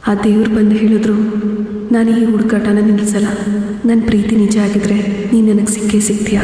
ಆ ದೇವ್ರು ಬಂದು ಹೇಳಿದ್ರು ನಾನು ಈ ಹುಡುಕಾಟನ ನಿಲ್ಲಿಸಲ್ಲ ನನ್ನ ಪ್ರೀತಿ ನಿಜ ಆಗಿದ್ರೆ ನೀನು ನನಗೆ ಸಿಕ್ಕೇ ಸಿಗ್ತೀಯಾ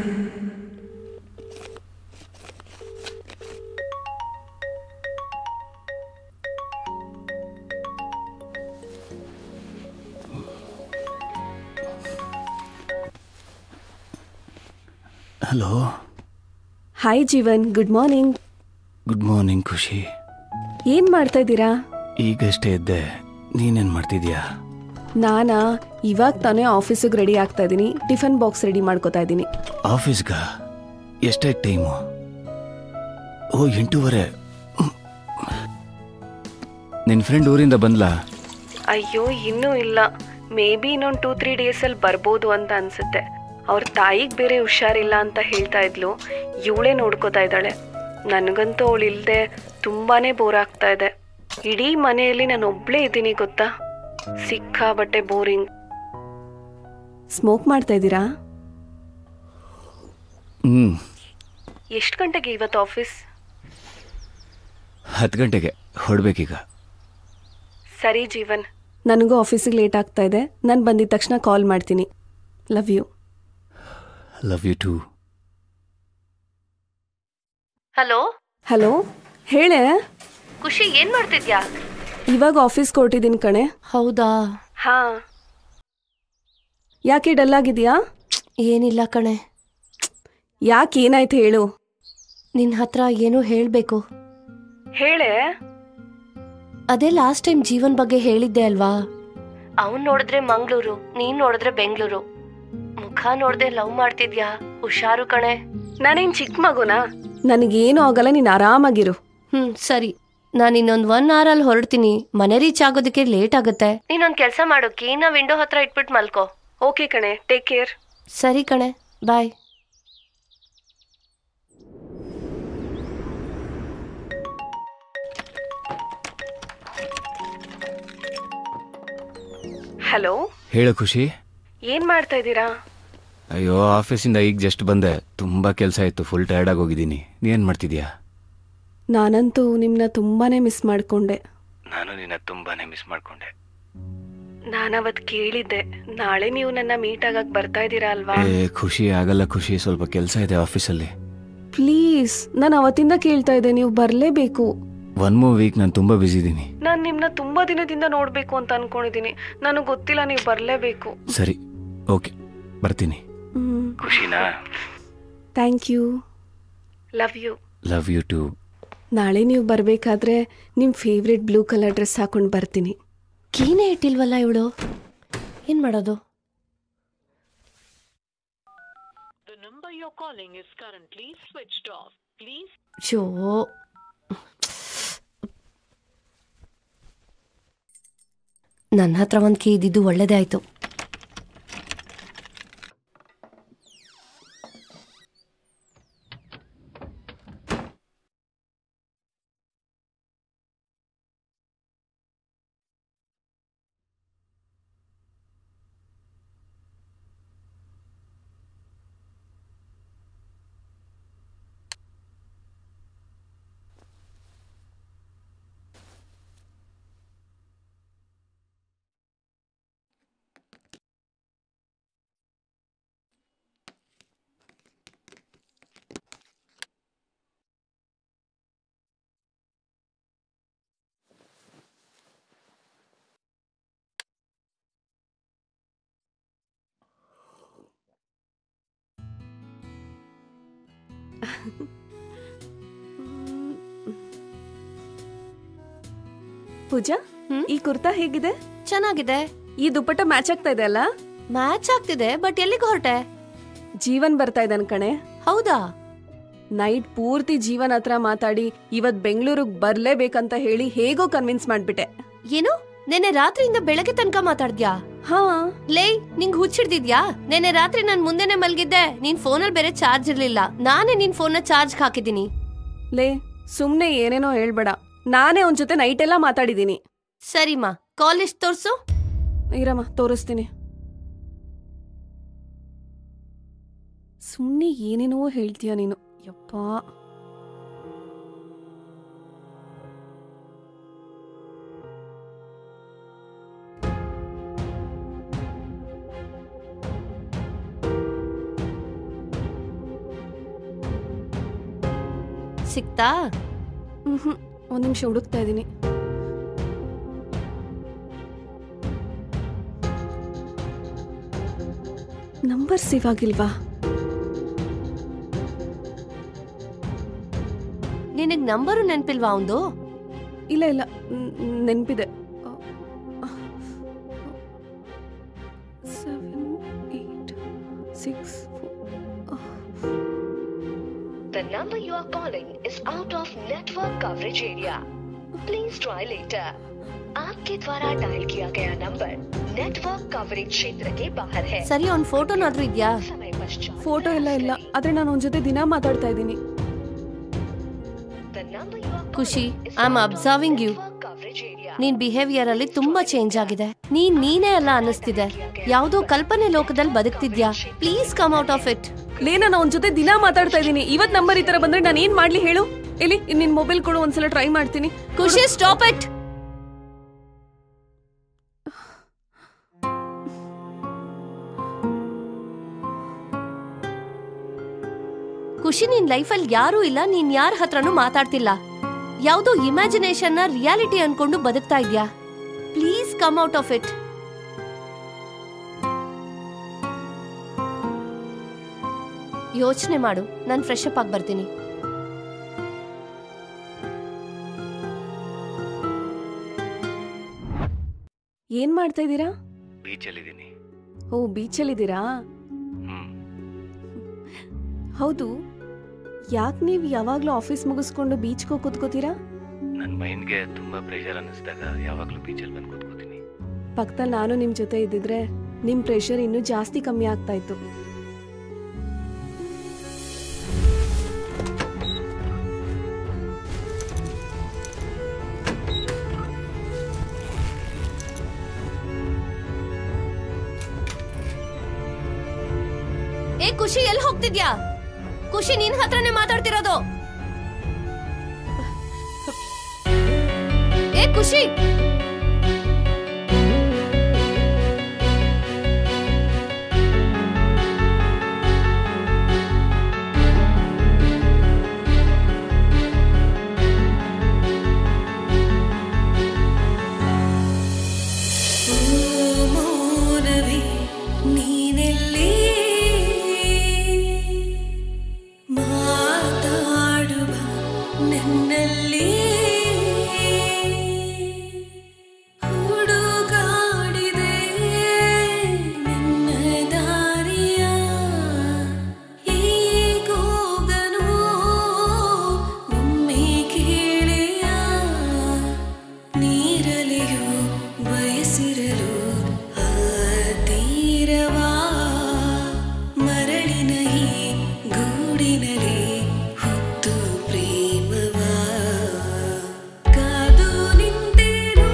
hello hi Jeevan good morning good morning Khushi ಏನು ಮಾಡ್ತಾ ಇದ್ದೀರಾ ಈಗಷ್ಟೇ ಎದ್ದೆ ನೀನೇನು ಮಾಡ್ತಿದ್ಯಾ ನಾನಾ ಇವಾಗ ತಾನೇ ಆಫೀಸಿಗೆ ರೆಡಿ ಆಗ್ತಾ ಇದ್ದೀನಿ ಟಿಫನ್ ಬಾಕ್ಸ್ ರೆಡಿ ಮಾಡ್ಕೋತಾ ಇದ್ದೀನಿ ಆಫೀಸ್ಗ ಎಷ್ಟಾಯ್ತು ಟೈಮು ಓ ಎಂಟೂವರೆ ನಿನ್ನ ಫ್ರೆಂಡ್ ಊರಿಂದ ಬಂದ್ಲಾ ಅಯ್ಯೋ ಇನ್ನೂ ಇಲ್ಲ ಮೇ ಬಿ ಇನ್ನೊಂದು ಟೂ ತ್ರೀ ಡೇಸಲ್ಲಿ ಬರ್ಬೋದು ಅಂತ ಅನ್ಸುತ್ತೆ ಅವ್ರ ತಾಯಿಗೆ ಬೇರೆ ಹುಷಾರಿಲ್ಲ ಅಂತ ಹೇಳ್ತಾ ಇದ್ಲು ಇವಳೇ ನೋಡ್ಕೋತಾ ಇದ್ದಾಳೆ ನನಗಂತೂ ಅವಳು ಇಲ್ಲದೆ ತುಂಬಾನೇ ಬೋರ್ ಆಗ್ತಾ ಇದೆ ಇಡೀ ಮನೆಯಲ್ಲಿ ನಾನು ಒಬ್ಳೇ ಇದ್ದೀನಿ ಗೊತ್ತಾ ಸಿಕ್ಕಾಬಟ್ಟೆ ಬೋರಿಂಗ್ ಸ್ಮೋಕ್ ಮಾಡ್ತಾ ಇದ್ದೀರಾ ಹ್ಞೂ ಎಷ್ಟು ಗಂಟೆಗೆ ಇವತ್ತು ಆಫೀಸ್ ಹತ್ತು ಗಂಟೆಗೆ ಹೊರಡ್ಬೇಕೀಗ ಸರಿ ಜೀವನ್ ನನಗೂ ಆಫೀಸಿಗೆ ಲೇಟ್ ಆಗ್ತಾ ಇದೆ ನಾನು ಬಂದಿದ ತಕ್ಷಣ ಕಾಲ್ ಮಾಡ್ತೀನಿ love you love you too hello hello ಹೇಳೆ ಖುಷಿ ಏನ್ ಮಾಡ್ತಿದ್ಯಾ ಇವಾಗ ಆಫೀಸ್ಗೆ ಹೊರಟಿದ್ದೀನಿ ಕಣೆ ಹೌದಾ ಹಾ ಯಾಕೆ ಡಲ್ ಆಗಿದ್ಯಾ ಏನಿಲ್ಲ ಕಣೆ ಯಾಕೆ ಏನಾಯ್ತು ಹೇಳು ನಿನ್ ಹತ್ರ ಏನೋ ಹೇಳ್ಬೇಕು ಹೇಳೆ ಅದೇ ಲಾಸ್ಟ್ ಟೈಮ್ ಜೀವನ್ ಬಗ್ಗೆ ಹೇಳಿದ್ದೆ ಅಲ್ವಾ ಅವನ್ ನೋಡಿದ್ರೆ ಮಂಗ್ಳೂರು ನೀನ್ ನೋಡಿದ್ರೆ ಬೆಂಗಳೂರು ಮುಖ ನೋಡ್ದೆ ಲವ್ ಮಾಡ್ತಿದ್ಯಾ ಹುಷಾರು ಕಣೆ ನಾನೇನ್ ಚಿಕ್ಕ ಮಗುನಾ ನನಗೇನು ಆಗಲ್ಲ ನೀನು ಆರಾಮಾಗಿರು ಹ್ಮ್ ಸರಿ ನಾನು ಇನ್ನೊಂದ್ ಒನ್ ಅವರ್ ಅಲ್ಲಿ ಹೊರಡ್ತೀನಿ ಮನೆ ರೀಚ್ ಆಗೋದಕ್ಕೆ ಲೇಟ್ ಆಗುತ್ತೆ ನೀನೊಂದ್ ಕೆಲ್ಸ ಮಾಡು ಕೀನ ವಿಂಡೋ ಹತ್ರ ಇಟ್ಬಿಟ್ಟು ಮಲ್ಕೋ ಓಕೆ ಕಣೆ ಟೇಕ್ ಕೇರ್ ಸರಿ ಕಣೆ ಬಾಯ್ ಹಲೋ ಹೇಳು ಖುಷಿ ಏನ್ ಮಾಡ್ತಾ ಇದ್ದೀರಾ ಅಯ್ಯೋ ಆಫೀಸಿಂದ ಈಗ ಜಸ್ಟ್ ಬಂದೆ ತುಂಬ ಕೆಲಸ ಇತ್ತು ಫುಲ್ ಟಯರ್ಡಾಗಿ ಹೋಗಿದ್ದೀನಿ ನೀನು ಮಾಡ್ತಿದ್ಯಾ ನಾನಂತೂ ನಿಮ್ಮನ್ನ ತುಂಬಾನೇ ಮಿಸ್ ಮಾಡ್ಕೊಂಡೆ ನಾನು ನಿನ್ನ ತುಂಬಾ ಮಿಸ್ ಮಾಡ್ಕೊಂಡೆ ನಾನವತ್ ಕೇಳಿದ್ದೆ ನಾಳೆ ನೀವು ನನ್ನ ಮೀಟ್ ಆಗಕ್ ಬರ್ತಾ ಇದ್ದೀರಾ ಅಲ್ವಾ ಏ ಖುಷಿ ಆಗಲ್ಲ ಖುಷಿ ಸ್ವಲ್ಪ ಕೆಲಸ ಇದೆ ಆಫೀಸಲ್ಲಿ ಪ್ಲೀಸ್ ನಾನು ಅವತ್ತಿಂದ ಕೇಳ್ತಾ ಇದ್ದೆ ನೀವು ಬರ್ಲೇಬೇಕು ಒನ್ ಮೂ ವೀಕ್ ನಾನು ತುಂಬ ಬ್ಯುಸಿ ಇದ್ದೀನಿ ನಾನು ನಿಮ್ಮನ್ನ ತುಂಬಾ ದಿನದಿಂದ ನೋಡ್ಬೇಕು ಅಂತ ಅನ್ಕೊಂಡಿದೀನಿ ನನಗೆ ಗೊತ್ತಿಲ್ಲ ನೀವು ಬರ್ಲೇಬೇಕು ಸರಿ ಓಕೆ ಬರ್ತೀನಿ ಹ್ಮ್ ಖುಷಿನಾ thank you love you love you too ನಾಳೆ ನೀವು ಬರಬೇಕಾದ್ರೆ ನಿಮ್ಮ ಫೇವ್ರೆಟ್ ಬ್ಲೂ ಕಲರ್ ಡ್ರೆಸ್ ಹಾಕೊಂಡು ಬರ್ತೀನಿ ಕೀನೇ ಇಟ್ಟಿಲ್ವಲ್ಲ ಇವಳು ಏನ್ ಮಾಡೋದು The number you're calling is currently switched off. Please show ನನ್ನ ಹತ್ರ ಒಂದು ಕೀ ಇದ್ದಿದ್ದು ಒಳ್ಳೇದೇ ಆಯ್ತು ಪೂಜಾ ಹ್ಮ್? ಈ ಕುರ್ತಾ ಹೇಗಿದೆ ಚೆನ್ನಾಗಿದೆ ಈ ದುಪ್ಪಟ್ಟ ಮ್ಯಾಚ್ ಆಗ್ತಾ ಇದೆ ಅಲ್ಲ ಮ್ಯಾಚ್ ಆಗ್ತಿದೆ ಬಟ್ ಎಲ್ಲಿಗೆ ಹೊರಟೆ ಜೀವನ್ ಬರ್ತಾ ಇದ್ದಾನ ಕಣೆ ಹೌದಾ ನೈಟ್ ಪೂರ್ತಿ ಜೀವನ್ ಹತ್ರ ಮಾತಾಡಿ ಇವತ್ ಬೆಂಗಳೂರಿಗೆ ಬರ್ಲೇಬೇಕಂತ ಹೇಳಿ ಹೇಗೋ ಕನ್ವಿನ್ಸ್ ಮಾಡ್ಬಿಟ್ಟೆ ಏನು ನೆನ್ನೆ ರಾತ್ರಿಯಿಂದ ಬೆಳಗ್ಗೆ ತನಕ ಮಾತಾಡ್ದ್ಯಾ ಹಾ ಲೇ ನಿಂಗ್ ಹುಚ್ಚಿಡ್ದಿದ್ಯಾ ನೆನ್ನೆ ರಾತ್ರಿ ನಾನ್ ಮುಂದೆನೆ ಮಲ್ಗಿದ್ದೆ ನಿನ್ ಫೋನಲ್ಲಿ ಬೇರೆ ಚಾರ್ಜ್ ಇರ್ಲಿಲ್ಲ ನಾನೇ ನಿನ್ ಫೋನ್ನ ಚಾರ್ಜ್ ಹಾಕಿದ್ದೀನಿ ಲೇ ಸುಮ್ನೆ ಏನೇನೋ ಹೇಳ್ಬೇಡ ನಾನೇ ಅವನ ಜೊತೆ ನೈಟ್ ಎಲ್ಲ ಮಾತಾಡಿದೀನಿ ಸರಿಮಾ ಕಾಲ್ ಲಿಸ್ಟ್ ತೋರ್ಸು ಇರಮ್ಮ ತೋರಿಸ್ತೀನಿ ಸುಮ್ನೆ ಏನೇನೋ ಹೇಳ್ತೀಯ ನೀನು ಯಪ್ಪ ಸಿಕ್ತಾ ಹ್ಞೂ ಒಂದು ನಿಮಿಷ ಹುಡುಕ್ತಾ ಇದ್ದೀನಿ ನಂಬರ್ ಸೇವ್ ಆಗಿಲ್ವಾ ನಿನಗ್ ನಂಬರು ನೆನ್ಪಿಲ್ವಾ ಅವಂದು ಇಲ್ಲ ಇಲ್ಲ ನ್- ನೆನ್ಪಿದೆ seven eight six The number you are calling is out of network coverage area. Please try later. आपके द्वारा डायल किया गया नंबर नेटवर्क कवरेज क्षेत्र के बाहर है ಸರಿ ಅವ್ನ್ ಫೋಟೋನಾದ್ರೂ ಇದ್ಯಾ समय पश्चात ಫೋಟೋ ಎಲ್ಲ ಇಲ್ಲ ಆದ್ರೆ ನಾನು ಅವನ ಜೊತೆ ದಿನ ಮಾತಾಡ್ತಾ ಇದ್ದೀನಿ The number you are Khushi calling is I am out of observing you network coverage area. ನೀನ್ ಬಿಹೇವಿಯರ್ ಅಲ್ಲಿ ತುಂಬಾ ಚೇಂಜ್ ಆಗಿದೆ ನೀನ್ ನೀನೇ ಅಲ್ಲ ಅನ್ನಿಸ್ತಿದೆ ಯಾವ್ದೋ ಕಲ್ಪನೆ ಲೋಕದಲ್ಲಿ ಬದುಕ್ತಿದ್ಯಾ please come out of it ಲೇ ನಾನು ಅವನ ಜೊತೆ ದಿನ ಮಾತಾಡ್ತಾ ಇದ್ದೀನಿ ಇವತ್ ನಂಬರ್ ಈ ತರ ಬಂದ್ರೆ ನಾನು ಏನ್ ಮಾಡ್ಲಿ ಹೇಳು ಇಲ್ಲಿ ನಿನ್ ಮೊಬೈಲ್ ಕೊಡು ಒಂದ್ಸಲ ಟ್ರೈ ಮಾಡ್ತೀನಿ ಖುಷಿ ಸ್ಟಾಪ್ ಇಟ್ ಖುಷಿ ನಿನ್ ಲೈಫಲ್ಲಿ ಯಾರೂ ಇಲ್ಲ ನೀನ್ ಯಾರ ಹತ್ರನೂ ಮಾತಾಡ್ತಿಲ್ಲ ಯಾವ್ದೋ ಇಮ್ಯಾಜಿನೇಷನ್ ನ ರಿಯಾಲಿಟಿ ಅನ್ಕೊಂಡು ಬದುಕ್ತಾ ಇದ್ಯಾ please come out of it ಯೋಚನೆ ಮಾಡು ನಾನು ಫ್ರೆಶ್ ಅಪ್ ಆಗಿ ಬರ್ತೀನಿ ಏನ್ ಮಾಡ್ತಾ ಇದ್ದೀರಾ ಬೀಚಲ್ಲಿದ್ದೀನಿ ಓ ಬೀಚಲ್ಲಿದ್ದೀರಾ ಹ್ಮ್ ಹೌದು ಯಾಕೆ ನೀವು ಯಾವಾಗ್ಲೂ ಆಫೀಸ್ ಮುಗಿಸ್ಕೊಂಡು ಬೀಚ್ಗೆ ಹೋಗಿ ಕೂತ್ಕೋತೀರಾ ನನ್ನ ಮೈಂಡ್ಗೆ ತುಂಬಾ ಪ್ರೆಷರ್ ಅನ್ನಿಸ್ದಾಗ ಯಾವಾಗಲೂ ಬೀಚಲ್ಲಿ ಬಂದು ಕೂತ್ಕೋತೀನಿ ಪಕ್ಕದಲ್ಲಿ ನಾನು ನಿಮ್ ಜೊತೆ ಇದ್ದಿದ್ರೆ ನಿಮ್ ಪ್ರೆಷರ್ ಇನ್ನೂ ಜಾಸ್ತಿ ಕಮ್ಮಿ ಆಗ್ತಾ ಇತ್ತು ಏ ಖುಷಿ ಎಲ್ಲಿ ಹೋಗ್ತಿದ್ಯಾ ಖುಷಿ ನಿನ್ ಹತ್ರನೇ ಮಾತಾಡ್ತಿರೋದು ಏ ಖುಷಿ ಮೌನವೇ ನೀನೆಲ್ಲಿ ಮಾತಾಡುವ ನನ್ನಲ್ಲಿ ಹುಡುಗಾಡಿದೆ ನನ್ನ ದಾರಿಯ ಈ ಕೂಗನು ಒಮ್ಮೆ ಕೇಳೆಯ ನೀರಲಿಯು ಬಯಸಿರಲು ಆ ತೀರವಾ ಮರಳಿನ ಈ ಗೂಡಿನಲ್ಲಿ ಹೊತ್ತು ಪ್ರೇಮವಾ ಕಾದು ನಿಂತೆನು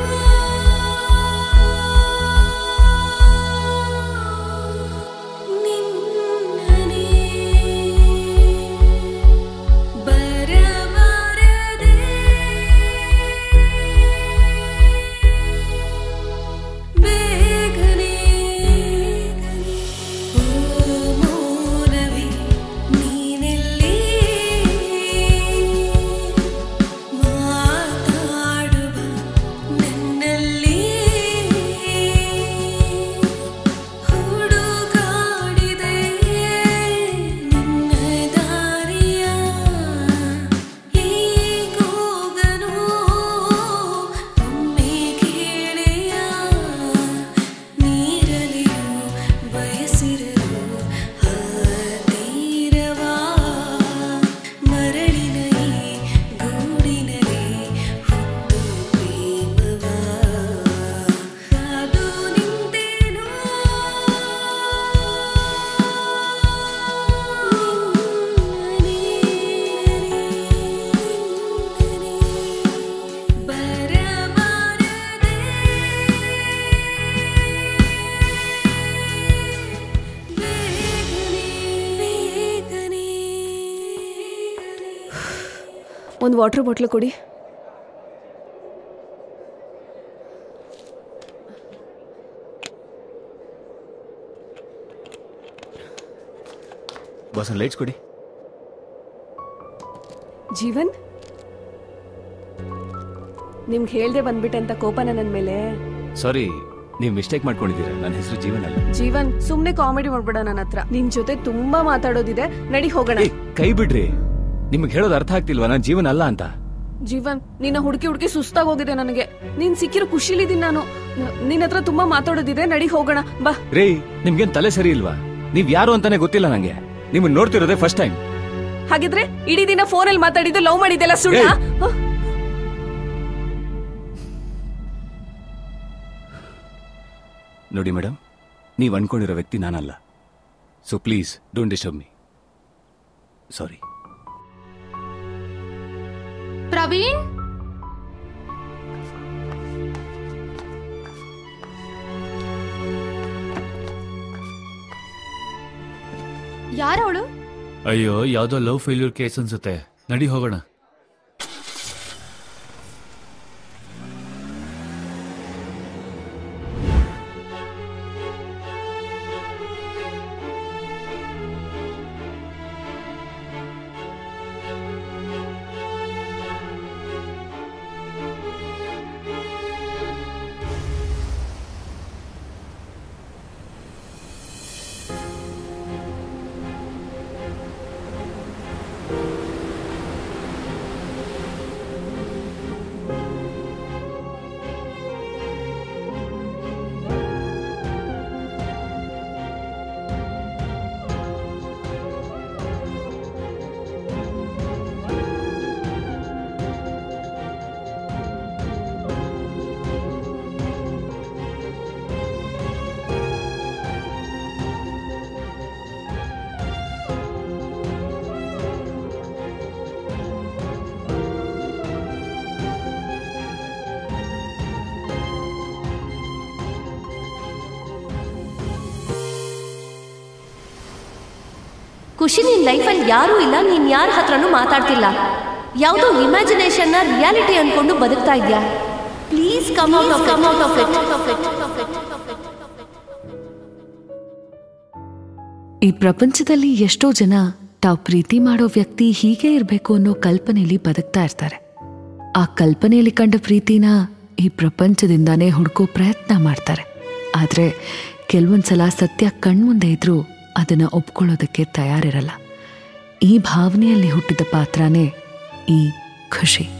ನಿನ್ನನೇ ಬರಬಾರದೆ ಬೇಗನೆ ಓ ಮೌನವೇ ನೀನೆಲ್ಲಿ ಮಾತಾಡುವ ನನ್ನಲ್ಲಿ ಹುಡುಗಾಡಿದೆ ನಿನ್ನ ದಾರಿಯ ಈ ಕೂಗನು ಒಮ್ಮೆ ಕೇಳೆಯ ನೀರಲಿಯು ಬಯಸಿರಲು ಆ ತೀರವಾ ಮರಳಿನ ಈ ಗೂಡಿನಲ್ಲಿ ಹೊತ್ತು ಪ್ರೇಮವಾ ಕಾದು ನಿಂತೆನು ಬರಬಾರದೆ ಬೇಗನೆ ಒಂದು ವಾಟರ್ ಬಾಟ್ಲ್ ಕೊಡಿ ಬಾಸ್ ಲೈಟ್ಸ್ ಕೊಡಿ ಜೀವನ್ ನಿಮ್ಗೆ ಹೇಳ್ದೆ ಬಂದ್ಬಿಟ್ಟೆ ಅಂತ ಕೋಪನ ನನ್ನ ಮೇಲೆ ಸಾರಿ ನೀವು ಮಿಸ್ಟೇಕ್ ಮಾಡ್ಕೊಂಡಿದ್ದೀರಾ ನನ್ನ ಹೆಸರು ಜೀವನ್ ಅಲ್ಲ ಜೀವನ್ ಸುಮ್ನೆ ಕಾಮಿಡಿ ಮಾಡ್ಬೇಡ ನನ್ನ ಹತ್ರ ನಿನ್ ಜೊತೆ ತುಂಬಾ ಮಾತಾಡೋದಿದೆ ನಡಿ ಹೋಗೋಣ ಏ, ಕೈ ಬಿಡ್ರಿ ನಿಮ್ಗೆ ಹೇಳೋದು ಅರ್ಥ ಆಗ್ತಿಲ್ವಾ ನಾನು ಜೀವನ್ ಅಲ್ಲ ಅಂತ ಜೀವನ್ ನಿನ್ನ ಹುಡುಕಿ ಹುಡುಕಿ ಸುಸ್ತಾಗ್ ಹೋಗಿದೆ ನನಗೆ ನೀನ್ ಸಿಕ್ಕಿರೋ ಖುಷಿಲಿದ್ದೀನಿ ನಾನು ನ- ನಿನ್ ಹತ್ರ ತುಂಬಾ ಮಾತಾಡೋದಿದೆ ನಡಿ ಹೋಗೋಣ ಬಾ ರೇ ನಿಮ್ಗೇನ್ ತಲೆ ಸರಿ ಇಲ್ವಾ ನೀವ್ ಯಾರು ಅಂತಾನೆ ಗೊತ್ತಿಲ್ಲ ನಂಗೆ ನಿಮ್ಮನ್ನ ನೋಡ್ತಿರೋದೇ ಫಸ್ಟ್ ಟೈಮ್ ಹಾಗಿದ್ರೆ ಇಡೀ ದಿನ ಫೋನಲ್ಲಿ ಮಾತಾಡಿದ್ದು ಲವ್ ಮಾಡಿದ್ದೆಲ್ಲ ಸುಳ್ಳ ಏಯ್! ನೋಡಿ ಮೇಡಮ್ ನೀವು ಅನ್ಕೊಂಡಿರೋ ವ್ಯಕ್ತಿ ನಾನಲ್ಲ so please don't disturb me sorry Praveen ಯಾರವಳು ಅಯ್ಯೋ ಯಾವ್ದೋ ಲವ್ ಫೇಲ್ಯೂರ್ ಕೇಸ್ ಅನ್ಸುತ್ತೆ ನಡಿ ಹೋಗೋಣ ಖುಷಿ ನಿನ್ ಲೈಫಲ್ಲಿ ಯಾರೂ ಇಲ್ಲ ನೀನ್ ಯಾರ ಹತ್ರನೂ ಮಾತಾಡ್ತಿಲ್ಲ ಯಾವುದೋ ಇಮ್ಯಾಜಿನೇಷನ್ನ ರಿಯಾಲಿಟಿ ಅನ್ಕೊಂಡು ಬದುಕ್ತಾ ಇದ್ಯಾ please come out of come out of it ಈ ಪ್ರಪಂಚದಲ್ಲಿ ಎಷ್ಟೋ ಜನ ತಾವು ಪ್ರೀತಿ ಮಾಡೋ ವ್ಯಕ್ತಿ ಹೀಗೆ ಇರಬೇಕು ಅನ್ನೋ ಕಲ್ಪನೆಯಲ್ಲಿ ಬದುಕ್ತಾ ಇರ್ತಾರೆ ಆ ಕಲ್ಪನೆಯಲ್ಲಿ ಕಂಡ ಪ್ರೀತಿನ ಈ ಪ್ರಪಂಚದಿಂದಾನೇ ಹುಡ್ಕೋ ಪ್ರಯತ್ನ ಮಾಡ್ತಾರೆ ಆದರೆ ಕೆಲವೊಂದ್ಸಲ ಸತ್ಯ ಕಣ್ಮುಂದೆ ಇದ್ರೂ ಅದನ್ನು ಒಪ್ಕೊಳ್ಳೋದಕ್ಕೆ ತಯಾರಿರಲ್ಲ ಈ ಭಾವನೆಯಲ್ಲಿ ಹುಟ್ಟಿದ ಪಾತ್ರನೇ ಈ ಖುಷಿ